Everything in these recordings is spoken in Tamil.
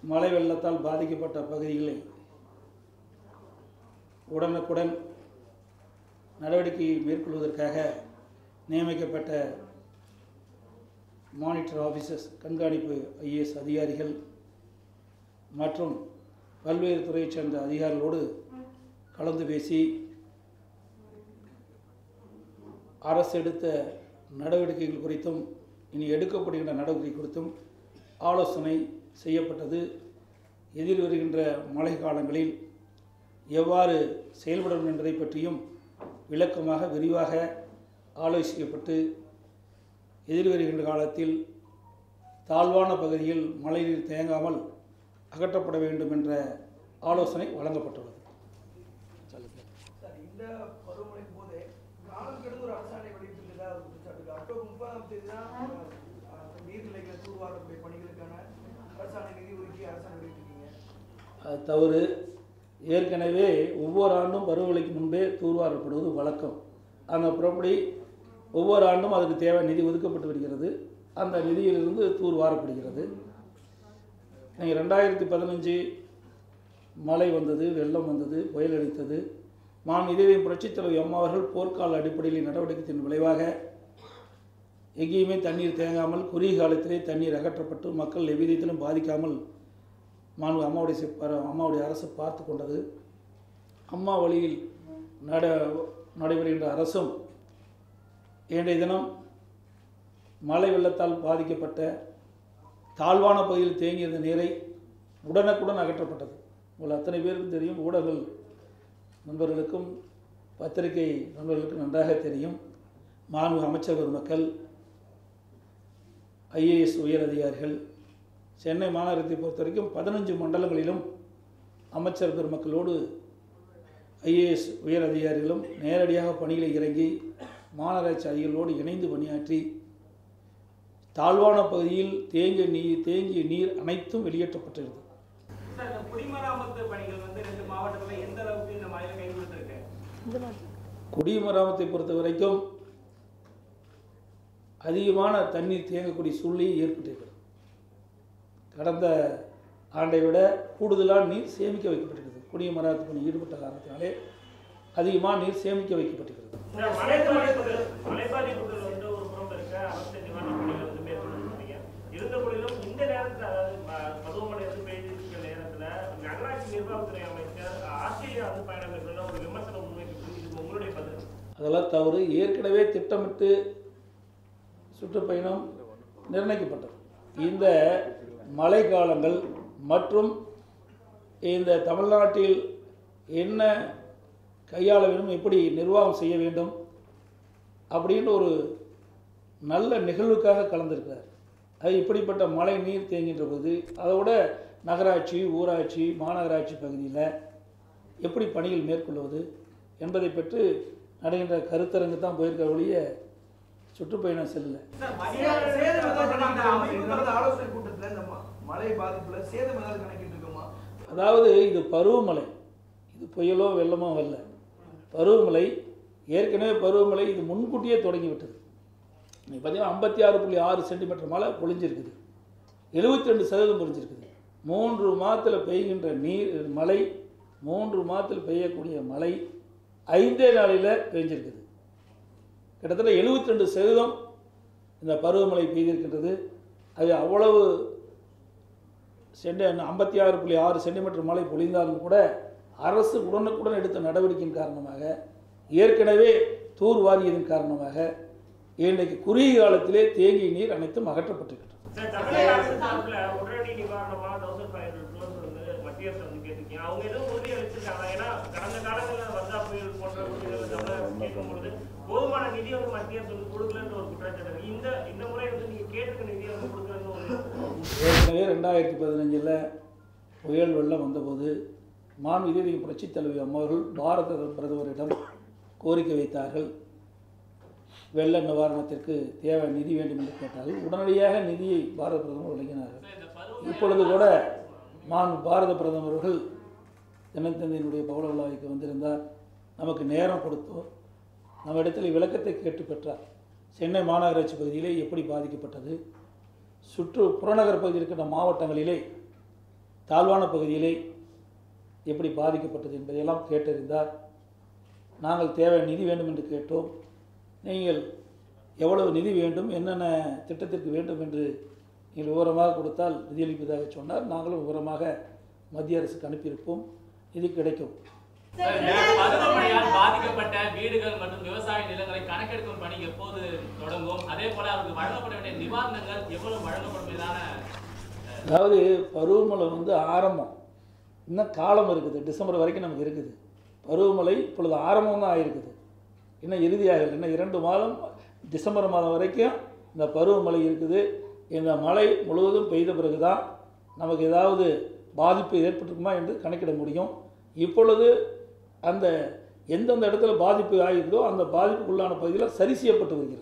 மழை வெள்ளத்தால் பாதிக்கப்பட்ட பகுதிகளில் உடனுக்குடன் நடவடிக்கை மேற்கொள்வதற்காக நியமிக்கப்பட்ட மானிட்டர் ஆஃபீஸர்ஸ் கண்காணிப்பு ஐஏஎஸ் அதிகாரிகள் மற்றும் பல்வேறு துறையைச் சேர்ந்த அதிகாரிகளோடு கலந்து பேசி அரசு எடுத்த நடவடிக்கைகள் குறித்தும் இனி எடுக்கப்படுகின்ற நடவடிக்கை குறித்தும் ஆலோசனை செய்யப்பட்டது எதிர் வருகின்ற மழை காலங்களில் எவ்வாறு செயல்படும் என்பதை பற்றியும் விளக்கமாக விரிவாக ஆலோசிக்கப்பட்டு எதிர் வருகின்ற காலத்தில் தாழ்வான பகுதியில் மழைநீர் தேங்காமல் அகற்றப்பட வேண்டும் என்ற ஆலோசனை வழங்கப்பட்டுள்ளது சார் இந்த பருவமழைக்கு போது காலம் கடந்து ஒரு அரசாணை வெளியிட்டிருந்ததா ஒரு குற்றச்சாட்டு இருக்கு. அக்டோபர் முப்பதாம் தேதி தான் அஹ், நீர்நிலைகளை தூர்வாரக்கூடிய பணிகளுக்கான அரசாணை நிதி ஒதுக்கி அரசாணை வெளியிட்டிருக்கீங்க அது தவறு ஏற்கனவே ஒவ்வொரு ஆண்டும் பருவமழைக்கு முன்பே தூர்வாரப்படுவது வழக்கம் அந்த புறப்படி ஒவ்வொரு ஆண்டும் அதுக்கு தேவை நிதி ஒதுக்கப்பட்டு வருகிறது அந்த நிதியிலிருந்து தூர்வாரப்படுகிறது நீங்கள் ரெண்டாயிரத்தி பதினஞ்சு மழை வந்தது வெள்ளம் வந்தது புயல் அடித்தது மான் இதயம் புரட்சித் தலைவர் எம் அவர்கள் போர்க்கால அடிப்படையில் நடவடிக்கையின் விளைவாக எங்கேயுமே தண்ணீர் தேங்காமல் குறுகிய காலத்திலே தண்ணீர் அகற்றப்பட்டு மக்கள் எவ்விதத்திலும் பாதிக்காமல் மாண்பு அம்மாவுடைய சிப்- பர- அம்மாவுடைய அரசு பார்த்து கொண்டது அம்மா வழியில் நட நடைபெறுகின்ற அரசும் இன்றைய தினம் மழை வெள்ளத்தால் பாதிக்கப்பட்ட தாழ்வான பகுதியில் தேங்கியிருந்த நீரை உடனுக்குடன் அகற்றப்பட்டது உங்கள் அத்தனை பேருக்கும் தெரியும் ஊடகங்கள் நண்பர்களுக்கும் பத்திரிகை நண்பர்களுக்கும் நன்றாக தெரியும் மாண்பு அமைச்சர் பெருமக்கள் ஐஏஎஸ் உயர் அதிகாரிகள் சென்னை மாநகரத்தை பொறுத்த வரைக்கும் பதினஞ்சு மண்டலங்களிலும் அமைச்சர் பெருமக்களோடு ஐஏஎஸ் உயர் அதிகாரிகளும் நேரடியாக பணியில் இறங்கி மாநகராட்சி அதிகாரிகளோடு இணைந்து பணியாற்றி தாழ்வான பகுதியில் தேங்கிய நீர் தேங்கிய நீர் அனைத்தும் வெளியேற்றப்பட்டிருந்தது சார் இந்த குடிமராமத்து பணிகள் வந்து ரெண்டு மாவட்டத்துல எந்த அளவுக்கு இந்த மழையில கை கொடுத்துருக்கு குடிமராமத்தை பொறுத்த வரைக்கும் அதிகமான தண்ணீர் தேங்கக்கூடிய சூழ்நிலை ஏற்பட்டிருக்கிறது கடந்த ஆண்டை விட கூடுதலான நீர் சேமிக்க வைக்கப்பட்டிருக்கிறது குடிமராமத்து பணி ஈடுபட்ட காரணத்தினாலே அதிகமான நீர் சேமிக்க வைக்கப்பட்டிருக்கிறது சார், மழை பாதிப்புகள் மழை பாதிப்புகள் வந்து ஒரு புறம் இருக்க அரசு நிவாரண பணிகள் வந்து மேற்கொண்டிருக்கீங்க இருந்த போதிலும் இந்த நேரத்துல அதாவது ப- பருவமழை வந்து பெய்திருக்கிற நேரத்துல நகராட்சி நிர்வாகத்துறை அமைச்சர் ஆஸ்திரேலியா வந்து பயணம் மேற்கொள்ள ஒரு விமர்சனம் முன்வைக்கிறது இது உங்களுடைய பதில் அதெல்லாம் தவறு ஏற்கனவே திட்டமிட்டு சுற்றுப்பயணம் நிர்ணயிக்கப்பட்டது இந்த மழை காலங்கள் மற்றும் இந்த தமிழ்நாட்டில் என்ன கையாள வேண்டும் எப்படி நிர்வாகம் செய்ய வேண்டும் அப்படின்னு ஒரு நல்ல நிகழ்வுக்காக கலந்திருக்கிறார் அது இப்படிப்பட்ட மழை நீர் தேங்கின்ற போது அதோட நகராட்சி ஊராட்சி மாநகராட்சி பகுதியில் எப்படி பணிகள் மேற்கொள்வது என்பதை பற்றி நடைகின்ற கருத்தரங்கு தான் போயிருக்க ஒழிய சுற்றுப்பயணம் செல்லல சார், சேதம் சேதம் ஏதாவது மதியம் அந்த கணக்கிட்டு அமைப்புகள் நடந்த ஆலோசனை கூட்டத்துல இந்த ம- மழை பாதிப்புல சேதம் ஏதாவது கணக்கிட்டு இருக்கோமா அதாவது இது பருவமழை இது புயலோ வெள்ளமோ வரல பருவமழை ஏற்கனவே பருவமழை இது முன்கூட்டியே தொடங்கி விட்டது நீங்கள் பார்த்தீங்கன்னா ஐம்பத்தி ஆறு புள்ளி ஆறு சென்டிமீட்டர் மழை பொழிஞ்சிருக்குது எழுபத்தி ரெண்டு சதவீதம் பொழிஞ்சிருக்குது மூன்று மாதத்தில் பெய்கின்ற நீர் மழை மூன்று மாதத்தில் பெய்யக்கூடிய மழை ஐந்தே நாளில் பெய்ஞ்சிருக்குது கிட்டத்தட்ட எழுபத்தி ரெண்டு சதவீதம் இந்த பருவமழை பெய்திருக்கின்றது அது அவ்வளவு சென்டி ஐம்பத்தி ஆறு புள்ளி ஆறு சென்டிமீட்டர் மழை பொழிந்தாலும் கூட அரசு உடனுக்குடன் எடுத்த நடவடிக்கையின் காரணமாக ஏற்கனவே தூர் வாரியதன் காரணமாக இன்றைக்கு குறுகிய காலத்திலே தேங்கிய நீர் அனைத்தும் அகற்றப்பட்டிருக்கிறது சார், தமிழக அரசு சார்பில் உடனடி நிவாரணமா தௌசண்ட் ஃபைவ் ஹண்ட்ரட் க்ரோஸ் வந்து மத்திய அரசு வந்து கேட்டிருக்கீங்க அவங்க எதுவும் உறுதி அளிச்சிருக்காங்க ஏன்னா கடந்த காலங்களில் வந்தா புயல் போன்ற உறுதிகள் தமிழக அரசு கேட்கும் பொழுது போதுமான நிதி வந்து மத்திய அரசு வந்து கொடுக்கலன்னு ஒரு குற்றச்சாட்டு இருக்கு. இந்த இந்த முறை வந்து நீங்க கேட்டிருக்க நிதியை வந்து கொடுக்கலன்னு ஒரு ஏற்கனவே ரெண்டாயிரத்தி பதினஞ்சில் புயல் வெள்ளம் வந்தபோது மான் இதய புரட்சித் தலைவி அம்மாவர்கள் பாரத பிரதமரிடம் கோரிக்கை வைத்தார்கள் வெள்ள நிவாரணத்திற்கு தேவை நிதி வேண்டும் என்று கேட்டார்கள் உடனடியாக நிதியை பாரத பிரதமர் வழங்கினார்கள் இப்பொழுது கூட மான் பாரத பிரதமர் அவர்கள் தினத்தந்தியினுடைய பவள விழாவுக்கு வந்திருந்தார் நமக்கு நேரம் கொடுத்தோம் நம்ம இடத்துல விளக்கத்தை கேட்டு பெற்றார் சென்னை மாநகராட்சி பகுதியிலே எப்படி பாதிக்கப்பட்டது சுற்று புறநகர் பகுதியில் இருக்கின்ற மாவட்டங்களிலே தாழ்வான பகுதியிலே எப்படி பாதிக்கப்பட்டது என்பதையெல்லாம் கேட்டறிந்தார் நாங்கள் தேவை நிதி வேண்டும் என்று கேட்டோம் நீங்கள் எவ்வளவு நிதி வேண்டும் என்னென்ன திட்டத்திற்கு வேண்டும் என்று நீங்கள் விவரமாக கொடுத்தால் நிதியளிப்பதாக சொன்னார் நாங்களும் விவரமாக மத்திய அரசுக்கு அனுப்பியிருப்போம் இது கிடைக்கும் சார், நேற்று பருவமழையால் பாதிக்கப்பட்ட வீடுகள் மற்றும் விவசாய நிலங்களை கணக்கெடுக்கும் பணி எப்போது தொடங்கும் அதே போல அவருக்கு வழங்கப்பட வேண்டிய நிவாரணங்கள் எவ்வளவு வழங்கப்படும் மீதான அதாவது பருவமழை வந்து ஆரம்பம் இன்னும் காலம் இருக்குது டிசம்பர் வரைக்கும் நமக்கு இருக்குது பருவமழை இப்பொழுது ஆரம்பம் தான் ஆயிருக்குது இன்னும் இறுதியாகல இன்னும் இரண்டு மாதம் டிசம்பர் மாதம் வரைக்கும் இந்த பருவமழை இருக்குது இந்த மழை முழுவதும் பெய்த பிறகு தான் நமக்கு ஏதாவது பாதிப்பு ஏற்பட்டிருக்குமா என்று கணக்கிட முடியும் இப்பொழுது அந்த எந்தெந்த இடத்துல பாதிப்பு ஆகிருந்தோ அந்த பாதிப்புக்குள்ளான பகுதியில் சரி செய்யப்பட்டு வருகிறது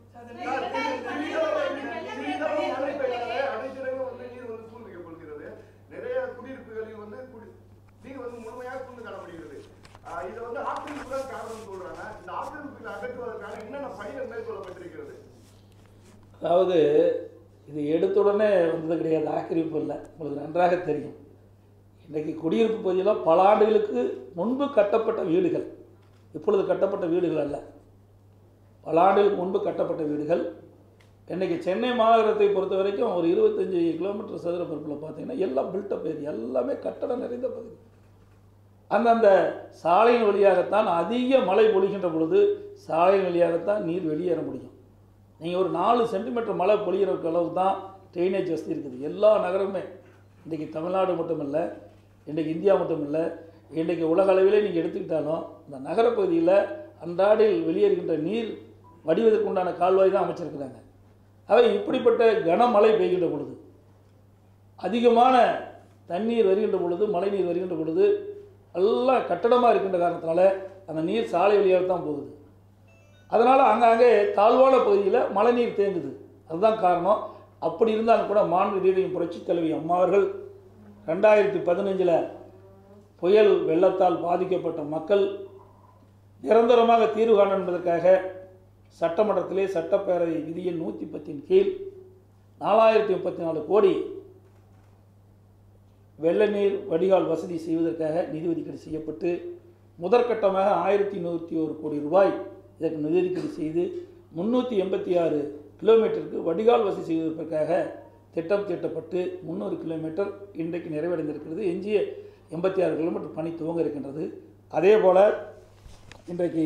அனைத்திடங்களும் வந்து நீர் வந்து சூழ்ந்து வைக்கப்படுகிறது நிறைய குடியிருப்புகளில் வந்து குடி நீர் வந்து முழுமையாக சூழ்ந்து காணப்படுகிறது ஆஹ் இதை வந்து ஆக்கிரமிப்பு தான் காரணம் சொல்றாங்க இந்த ஆக்கிரமிப்புகளை அகற்றுவதற்கான என்னென்ன பணிகள் மேற்கொள்ளப்பட்டிருக்கிறது அதாவது இது எடுத்துடனே வந்தது கிடையாது ஆக்கிரமிப்பு இல்லை உங்களுக்கு நன்றாக தெரியும் இன்றைக்கு குடியிருப்பு பகுதியெல்லாம் பல ஆண்டுகளுக்கு முன்பு கட்டப்பட்ட வீடுகள் இப்பொழுது கட்டப்பட்ட வீடுகள் அல்ல பல ஆண்டுகளுக்கு முன்பு கட்டப்பட்ட வீடுகள் இன்றைக்கி சென்னை மாநகரத்தை பொறுத்த வரைக்கும் ஒரு இருபத்தஞ்சி கிலோமீட்டர் சதுர பரப்பில் பார்த்தீங்கன்னா எல்லாம் பில்டப் ஏரியா எல்லாமே கட்டடம் நிறைந்த பகுதி அந்தந்த சாலையின் வழியாகத்தான் அதிக மழை பொழிகின்ற பொழுது சாலையின் வழியாகத்தான் நீர் வெளியேற முடியும் நீங்கள் ஒரு நாலு சென்டிமீட்டர் மழை பொழிகிற அளவுக்கு தான் ட்ரைனேஜ் வசதி இருக்குது எல்லா நகரமுமே இன்றைக்கி தமிழ்நாடு மட்டும் இல்லை இன்றைக்கி இந்தியா மட்டும் இல்லை இன்றைக்கி உலக அளவிலே நீங்கள் எடுத்துக்கிட்டாலும் இந்த நகரப்பகுதியில் அன்றாடில் வெளியேறுகின்ற நீர் வடிவதற்குண்டான கால்வாய் தான் அமைச்சிருக்கிறாங்க அவை இப்படிப்பட்ட கனமழை பெய்கின்ற பொழுது அதிகமான தண்ணீர் வருகின்ற பொழுது மழைநீர் வருகின்ற பொழுது எல்லாம் கட்டடமாக இருக்கின்ற காரணத்தினால அந்த நீர் சாலை வழியாக தான் போகுது அதனால் அங்கங்கே தாழ்வான பகுதியில் மழைநீர் தேங்குது அதுதான் காரணம் அப்படி இருந்தாலும் கூட மாண்பு ரீதியும் புரட்சி தலைவி அம்மா அவர்கள் ரெண்டாயிரத்தி பதினஞ்சில் புயல் வெள்ளத்தால் பாதிக்கப்பட்ட மக்கள் நிரந்தரமாக தீர்வு காணும் என்பதற்காக சட்டமன்றத்திலே சட்டப்பேரவை விதியின் நூற்றி பத்தின் கீழ் நாலாயிரத்தி முப்பத்தி நாலு கோடி வெள்ள நீர் வடிகால் வசதி செய்வதற்காக நிதி ஒதுக்கீடு செய்யப்பட்டு முதற்கட்டமாக ஆயிரத்தி நூற்றி ஒரு கோடி ரூபாய் இதற்கு நிதி ஒதுக்கீடு செய்து முந்நூற்றி எண்பத்தி ஆறு கிலோமீட்டருக்கு வடிகால் வசதி செய்வதற்காக திட்டம் தீட்டப்பட்டு முந்நூறு கிலோமீட்டர் இன்றைக்கு நிறைவடைந்திருக்கிறது எஞ்சிய எண்பத்தி ஆறு கிலோமீட்டர் பணி துவங்க இருக்கின்றது அதே போல் இன்றைக்கு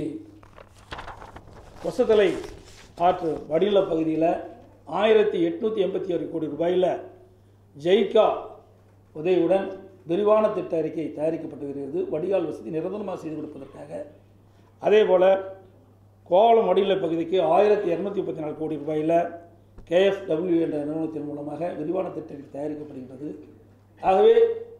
கொசத்தலை ஆற்று வடிநில பகுதியில் ஆயிரத்தி எட்நூற்றி எண்பத்தி ஆறு கோடி ரூபாயில் ஜெய்கா உதவியுடன் விரிவான திட்ட அறிக்கை தயாரிக்கப்பட்டு வருகிறது வடிகால் வசதி நிரந்தரமாக செய்து கொடுப்பதற்காக அதே போல் கோவளம் வடிநில பகுதிக்கு ஆயிரத்தி இரநூத்தி முப்பத்தி நாலு கோடி ரூபாயில் கேஎஃப்டபிள்யூ என்ற நிறுவனத்தின் மூலமாக விரிவான திட்ட அறிக்கை தயாரிக்கப்படுகின்றது ஆகவே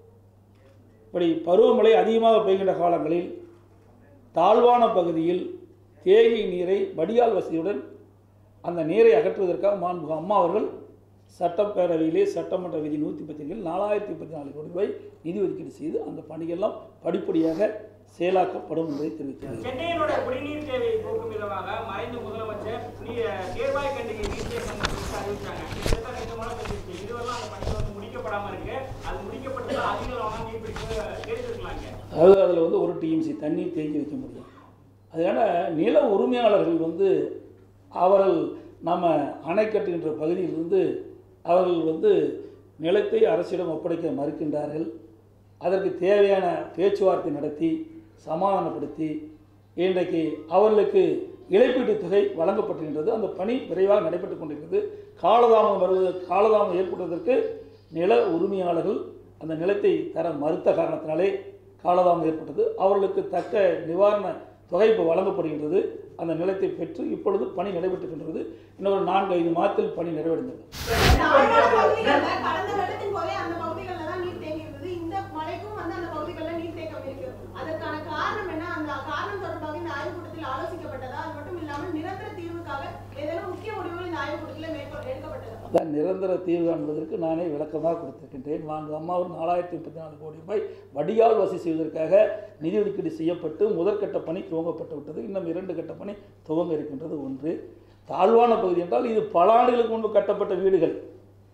இப்படி பருவமழை அதிகமாக பெய்கின்ற காலங்களில் தாழ்வான பகுதியில் தேங்கி நீரை வடிகால் வசதியுடன் அந்த நீரை அகற்றுவதற்காக மாண்பு அம்மா அவர்கள் சட்டப்பேரவையிலே சட்டமன்ற விதி நூற்றி பத்திரிகையில் நாலாயிரத்தி முப்பத்தி நாலு கோடி ரூபாய் நிதி ஒதுக்கீடு செய்து அந்த பணியெல்லாம் படிப்படியாக செயலாக்கப்படும் என்பதை தெரிவித்தார் சென்னையினோட குடிநீர் தேவையை போக்கும் விதமாக மறைந்த முதலமைச்சர் நீ- தேர்வாய் கண்டிகை நீர்த்தேக்கம் குறித்து அறிவிச்சாங்க கிட்டத்தட்ட ரெண்டு மாதம் கழிச்சு இதுவரைலாம் அந்த பணி வந்து முடிக்கப்படாம இருக்கு அது முடிக்கப்பட்டு அதிக அளவான நீர் பிடிப்பு கேட்டிருக்கலாங்க அதாவது அதில் வந்து ஒரு டிஎம்சி தண்ணீர் தேங்கி வைக்க முடியும் அதனால் நில உரிமையாளர்கள் வந்து அவர்கள் நம்ம அணை கட்டுகின்ற பகுதியிலிருந்து அவர்கள் வந்து நிலத்தை அரசிடம் ஒப்படைக்க மறுக்கின்றார்கள் அதற்கு தேவையான பேச்சுவார்த்தை நடத்தி சமாதானப்படுத்தி இன்றைக்கு அவர்களுக்கு இழப்பீட்டுத் தொகை வழங்கப்பட்டிருக்கின்றது அந்த பணி விரைவாக நடைபெற்றுக் கொண்டிருக்கிறது காலதாமதம் வருவது காலதாமதம் ஏற்படுவதற்கு நில உரிமையாளர்கள் அந்த நிலத்தை தர மறுத்த காரணத்தினாலே காலதாமதம் ஏற்பட்டது அவர்களுக்கு தக்க நிவாரண தொகை இப்போ வழங்கப்படுகின்றது அந்த நிலத்தை பெற்று இப்பொழுது பணி நடைபெற்றுகின்றது இன்னொரு நான்கு ஐந்து மாதத்தில் பணி நிறைவடைந்தது தாழ்வான பகுதிகள்ல கடந்த வெள்ளத்தின் போதே அந்த பகுதிகளில் தான் நீர் தேங்கி இருந்தது இந்த மழைக்கும் வந்து அந்த பகுதிகளில் நீர் தேக்கம் இருக்கு அதற்கான காரணம் என்ன அந்த காரணம் தொடர்பாக இந்த ஆய்வுக் கூட்டத்தில் ஆலோசிக்கப்பட்டதா அது மட்டும் இல்லாமல் நிரந்தர தீர்வுக்காக ஏதேனும் முக்கிய முடிவுகள் இந்த ஆய்வுக் கூட்டத்தில் மேற்கொள் எடுக்கப்பட்டதா அதான் நிரந்தர தீர்வு காண்பதற்கு நானே விளக்கமாக கொடுத்திருக்கின்றேன் நான்கு அம்மாவும் நாலாயிரத்தி முப்பத்தி நாலு கோடி ரூபாய் வடிகால் வசதி செய்வதற்காக நிதி ஒதுக்கீடு செய்யப்பட்டு முதற்கட்ட பணி துவங்கப்பட்டு விட்டது இன்னும் இரண்டு கட்ட பணி துவங்க இருக்கின்றது ஒன்று தாழ்வான பகுதி என்றால் இது பல ஆண்டுகளுக்கு முன்பு கட்டப்பட்ட வீடுகள்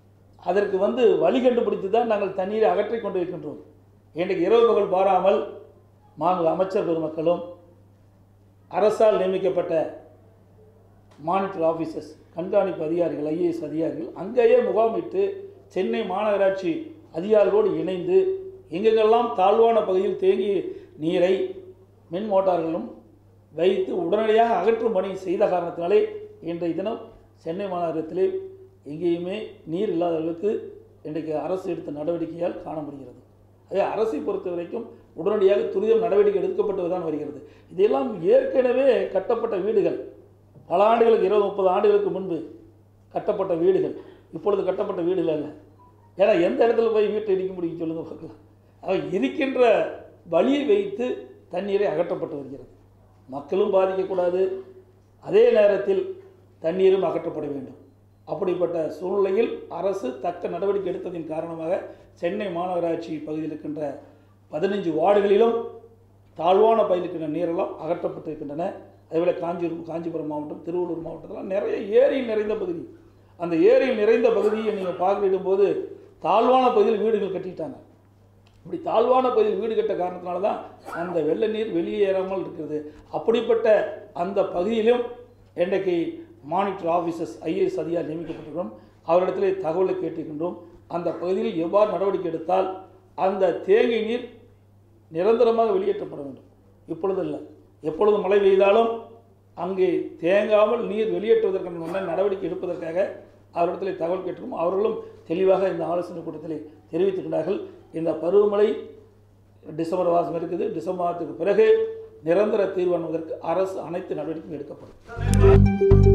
அதற்கு வந்து வழி கண்டுபிடித்து தான் நாங்கள் தண்ணீரை அகற்றிக் கொண்டு இருக்கின்றோம் இன்றைக்கு இரவு பகல் பாராமல் மாண்பு அமைச்சர் பெருமக்களும் அரசால் நியமிக்கப்பட்ட மானிட்டர் ஆஃபீஸர்ஸ் கண்காணிப்பு அதிகாரிகள் ஐஏஎஸ் அதிகாரிகள் அங்கேயே முகாமிட்டு சென்னை மாநகராட்சி அதிகாரிகளோடு இணைந்து எங்கெங்கெல்லாம் தாழ்வான பகுதியில் தேங்கிய நீரை மின் மோட்டார்களும் வைத்து உடனடியாக அகற்றும் பணி செய்த காரணத்தினாலே இன்றைய தினம் சென்னை மாநகரத்திலே எங்கேயுமே நீர் இல்லாத அளவுக்கு இன்றைக்கு அரசு எடுத்த நடவடிக்கையால் காண முடிகிறது அதே அரசை பொறுத்த வரைக்கும் உடனடியாக துரிதம் நடவடிக்கை எடுக்கப்பட்டு தான் வருகிறது இதெல்லாம் ஏற்கனவே கட்டப்பட்ட வீடுகள் பல ஆண்டுகளுக்கு இருபது முப்பது ஆண்டுகளுக்கு முன்பு கட்டப்பட்ட வீடுகள் இப்பொழுது கட்டப்பட்ட வீடுகள் அல்ல ஏன்னா எந்த இடத்துல போய் வீட்டை இடிக்க முடியும் சொல்லுங்க பார்க்கலாம் ஆக இருக்கின்ற வழியை வைத்து தண்ணீரை அகற்றப்பட்டு வருகிறது மக்களும் பாதிக்கக்கூடாது அதே நேரத்தில் தண்ணீரும் அகற்றப்பட வேண்டும் அப்படிப்பட்ட சூழ்நிலையில் அரசு தக்க நடவடிக்கை எடுத்ததின் காரணமாக சென்னை மாநகராட்சி பகுதியில் இருக்கின்ற பதினஞ்சு வார்டுகளிலும் தாழ்வான பகுதியில் இருக்கின்ற நீரெல்லாம் அகற்றப்பட்டிருக்கின்றன அதேபோல் காஞ்சிபுரம் காஞ்சிபுரம் மாவட்டம் திருவள்ளூர் மாவட்டத்தில் நிறைய ஏரியில் நிறைந்த பகுதி அந்த ஏரியில் நிறைந்த பகுதியை நீங்கள் பார்க்கிடும்போது தாழ்வான பகுதியில் வீடுகள் கட்டிட்டாங்க இப்படி தாழ்வான பகுதியில் வீடு கட்ட காரணத்தினால தான் அந்த வெள்ள நீர் வெளியேறாமல் இருக்கிறது அப்படிப்பட்ட அந்த பகுதியிலும் இன்றைக்கு மானிட்டர் ஆஃபீஸர்ஸ் ஐஏஎஸ் அதிகாரி நியமிக்கப்பட்டிருக்கிறோம் அவரிடத்திலே தகவலை கேட்டிருக்கின்றோம் அந்த பகுதியில் எவ்வாறு நடவடிக்கை எடுத்தால் அந்த தேங்கி நீர் நிரந்தரமாக வெளியேற்றப்பட வேண்டும் இப்பொழுது இல்லை எப்பொழுது மழை பெய்தாலும் அங்கே தேங்காமல் நீர் வெளியேற்றுவதற்கான முன்ன நடவடிக்கை எடுப்பதற்காக அவரிடத்தில் தகவல் கேட்டிருக்கோம் அவர்களும் தெளிவாக இந்த ஆலோசனை கூட்டத்தில் தெரிவித்திருக்கிறார்கள் இந்த பருவமழை டிசம்பர் மாதம் இருக்குது டிசம்பர் மாதத்துக்கு பிறகு நிரந்தர தீர்வு காணுவதற்கு அரசு அனைத்து நடவடிக்கையும் எடுக்கப்படும்